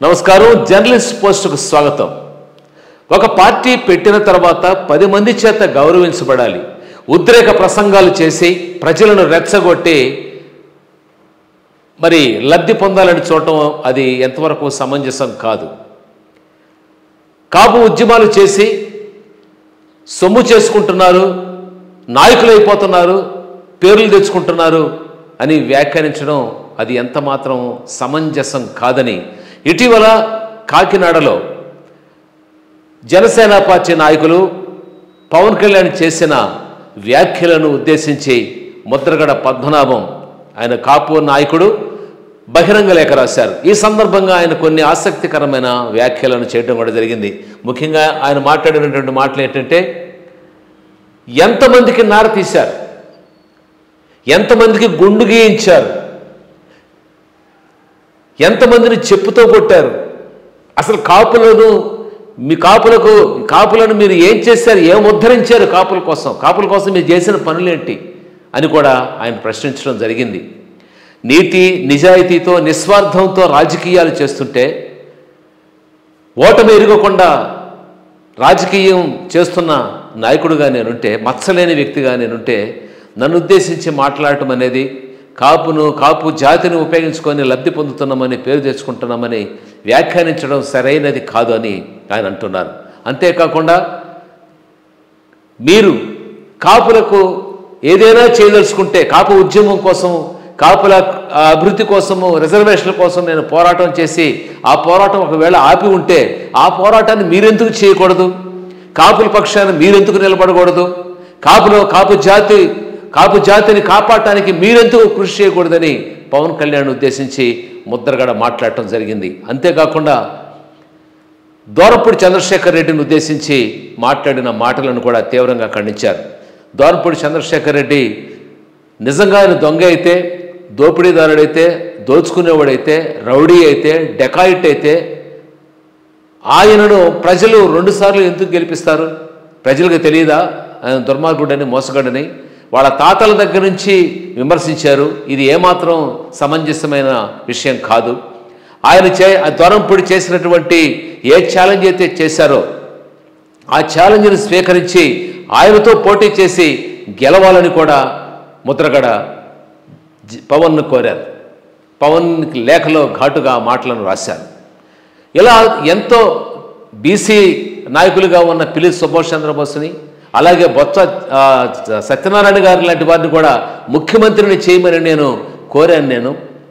నమస్కారం జర్నలిస్ట్ పోస్టుకు స్వాగతం ఒక పార్టీ పెట్టిన తర్వాత పది మంది చేత గౌరవించబడాలి ఉద్రేక ప్రసంగాలు చేసి ప్రజలను రెచ్చగొట్టి మరి లబ్ధి పొందాలని చూడటం అది ఎంతవరకు సమంజసం కాదు కాపు ఉద్యమాలు చేసి సొమ్ము చేసుకుంటున్నారు నాయకులు అయిపోతున్నారు పేర్లు తెచ్చుకుంటున్నారు అని వ్యాఖ్యానించడం అది ఎంత మాత్రం సమంజసం కాదని ఇటీవల కాకినాడలో జనసేన పార్టీ నాయకులు పవన్ కళ్యాణ్ చేసిన వ్యాఖ్యలను ఉద్దేశించి ముద్రగడ పద్మనాభం ఆయన కాపు నాయకుడు బహిరంగ లేఖ రాశారు ఈ సందర్భంగా ఆయన కొన్ని ఆసక్తికరమైన వ్యాఖ్యలను చేయడం కూడా జరిగింది ముఖ్యంగా ఆయన మాట్లాడినటువంటి మాటలు ఏంటంటే ఎంతమందికి నార తీశారు ఎంతమందికి గుండు గీయించారు ఎంతమందిని చెప్పుతో కొట్టారు అసలు కాపులను మీ కాపులకు కాపులను మీరు ఏం చేశారు ఏం ఉద్ధరించారు కాపుల కోసం కాపుల కోసం మీరు చేసిన పనులేంటి అని కూడా ఆయన ప్రశ్నించడం జరిగింది నీతి నిజాయితీతో నిస్వార్థంతో రాజకీయాలు చేస్తుంటే ఓటమి ఎరగకుండా రాజకీయం చేస్తున్న నాయకుడుగా నేనుంటే మచ్చలేని వ్యక్తిగా నేనుంటే నన్ను ఉద్దేశించి మాట్లాడటం అనేది కాపును కాపు జాతిని ఉపయోగించుకొని లబ్ధి పొందుతున్నామని పేరు తెచ్చుకుంటున్నామని వ్యాఖ్యానించడం సరైనది కాదు అని ఆయన అంటున్నారు అంతేకాకుండా మీరు కాపులకు ఏదైనా చేయదలుచుకుంటే కాపు ఉద్యమం కోసం కాపుల ఆ, అభివృద్ధి కోసము రిజర్వేషన్ల కోసం నేను పోరాటం చేసి ఆ పోరాటం ఒకవేళ ఆపి ఉంటే ఆ పోరాటాన్ని మీరెందుకు చేయకూడదు కాపుల పక్షాన మీరెందుకు నిలబడకూడదు కాపులో కాపు జాతి కాపు జాతిని కాపాడటానికి మీరెందుకు కృషి చేయకూడదని పవన్ కళ్యాణ్ ఉద్దేశించి ముద్రగడ మాట్లాడటం జరిగింది అంతేకాకుండా దోరపూడి చంద్రశేఖర్ రెడ్డిని ఉద్దేశించి మాట్లాడిన మాటలను కూడా తీవ్రంగా ఖండించారు దోరపూడి చంద్రశేఖర్ రెడ్డి నిజంగా ఆయన దొంగ అయితే దోపిడీదారుడైతే దోచుకునేవాడైతే రౌడీ అయితే డెకాయిట్ అయితే ఆయనను ప్రజలు రెండుసార్లు ఎందుకు గెలిపిస్తారు ప్రజలకు తెలియదా ఆయన దుర్మార్గుడని మోసగాడని వాళ్ళ తాతల దగ్గర నుంచి విమర్శించారు ఇది ఏమాత్రం సమంజసమైన విషయం కాదు ఆయన చే ఆ దొరంపొడి చేసినటువంటి ఏ ఛాలెంజ్ అయితే చేశారో ఆ ఛాలెంజ్ని స్వీకరించి ఆయనతో పోటీ చేసి గెలవాలని కూడా ముద్రగడ జి- పవన్ను కోరారు పవన్ లేఖలో ఘాటుగా మాటలను రాశారు ఇలా ఎంతో బీసీ నాయకులుగా ఉన్న పిల్లి సుభాష్ చంద్రబోస్ని అలాగే బొత్స ఆ, సత్యనారాయణ గారు లాంటి వారిని కూడా ముఖ్యమంత్రిని చేయమని నేను కోరాను నేను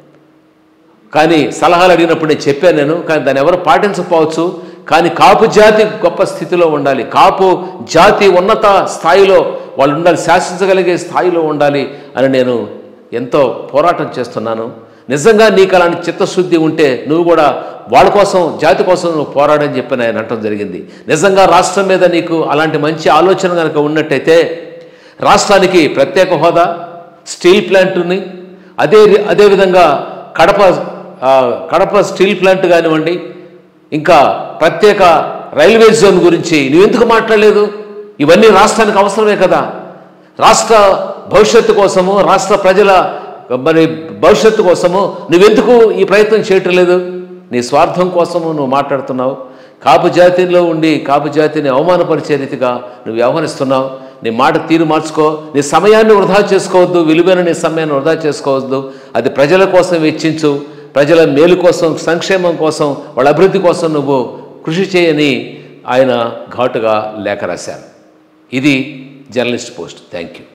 కానీ సలహాలు అడిగినప్పుడు నేను చెప్పాను నేను కానీ దాన్ని ఎవరు పాటించకపోవచ్చు కానీ కాపు జాతి గొప్ప స్థితిలో ఉండాలి కాపు జాతి ఉన్నత స్థాయిలో వాళ్ళు ఉండాలి శాసించగలిగే స్థాయిలో ఉండాలి అని నేను ఎంతో పోరాటం చేస్తున్నాను నిజంగా నీకు అలాంటి చిత్తశుద్ధి ఉంటే నువ్వు కూడా వాళ్ళ కోసం జాతి కోసం నువ్వు పోరాడని చెప్పి ఆయన అనటం జరిగింది నిజంగా రాష్ట్రం మీద నీకు అలాంటి మంచి ఆలోచన కనుక ఉన్నట్టయితే రాష్ట్రానికి ప్రత్యేక హోదా స్టీల్ ప్లాంట్ని అదే అదేవిధంగా కడప ఆ, కడప స్టీల్ ప్లాంట్ కానివ్వండి ఇంకా ప్రత్యేక రైల్వే జోన్ గురించి నువ్వెందుకు మాట్లాడలేదు ఇవన్నీ రాష్ట్రానికి అవసరమే కదా రాష్ట్ర భవిష్యత్తు కోసము రాష్ట్ర ప్రజల మరి భవిష్యత్తు కోసము నువ్వెందుకు ఈ ప్రయత్నం చేయటం లేదు నీ స్వార్థం కోసము నువ్వు మాట్లాడుతున్నావు కాపు జాతిలో ఉండి కాపు జాతిని అవమానపరిచే రీతిగా నువ్వు వ్యవహరిస్తున్నావు నీ మాట తీరు మార్చుకో నీ సమయాన్ని వృధా చేసుకోవద్దు విలువైన నీ సమయాన్ని వృధా చేసుకోవద్దు అది ప్రజల కోసం వెచ్చించు ప్రజల మేలు కోసం సంక్షేమం కోసం వాళ్ళ అభివృద్ధి కోసం నువ్వు కృషి చేయని ఆయన ఘాటుగా లేఖ రాశారు ఇది జర్నలిస్ట్ పోస్ట్ థ్యాంక్ యూ